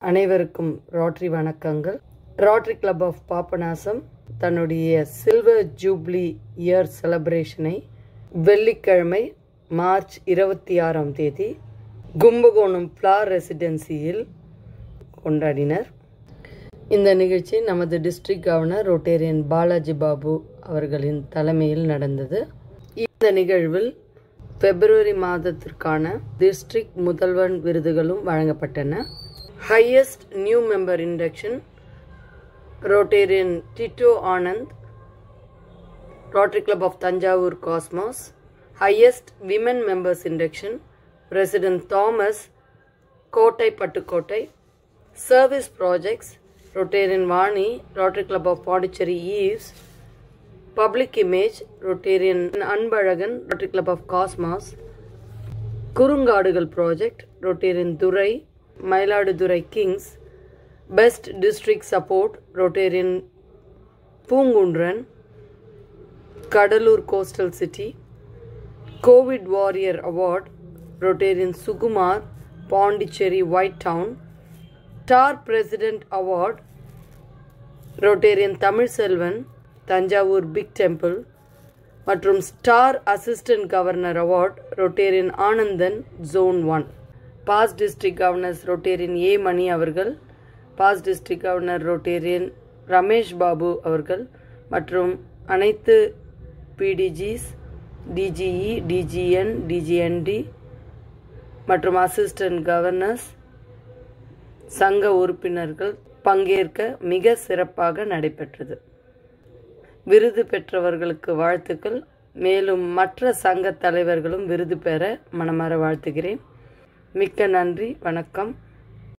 அனைவருக்கும் ரோட்டரி வணக்கங்கள் rotary club of Papanasam தன்னுடைய சில்வர் ஜூப்ளி இயர் செலப்ரேஷனை வெள்ளிக்கிழமை மார்ச் இருபத்தி ஆறாம் தேதி கும்பகோணம் ஃப்ளார் ரெசிடென்சியில் கொண்டாடினர் இந்த நிகழ்ச்சி நமது district governor Rotarian Balaji Babu அவர்களின் தலைமையில் நடந்தது இந்த நிகழ்வில் பிப்ரவரி மாதத்திற்கான டிஸ்ட்ரிக்ட் முதல்வன் விருதுகளும் வழங்கப்பட்டன highest new member induction Rotarian Ditto Anand Rotary club of Thanjavur Cosmos highest women members induction president Thomas கோட்டை Pattukkottai service projects Rotarian Vani Rotary club of Pondicherry Eves public image Rotarian Anbazhagan Rotary club of Cosmos குறுங்காடுகள் project Rotarian Durai Mayiladuthurai Kings best district support Rotarian Poongundran Cuddalore coastal city Covid warrior award Rotarian Sugumar Pondicherry white town star president award Rotarian Tamilselvan Thanjavur big temple மற்றும் star assistant governor award Rotarian Anandan zone one past district governors Rotarian A Mani அவர்கள் past district governor Rotarian Ramesh Babu அவர்கள் மற்றும் அனைத்து பிடிஜிஸ் DGE DGN டிஜிஎன்டி மற்றும் assistant governors சங்க உறுப்பினர்கள் பங்கேற்க மிக சிறப்பாக நடைபெற்றது விருது பெற்றவர்களுக்கு வாழ்த்துக்கள் மேலும் மற்ற சங்க தலைவர்களும் விருது பெற மனமாற வாழ்த்துகிறேன் மிக்க நன்றி வணக்கம்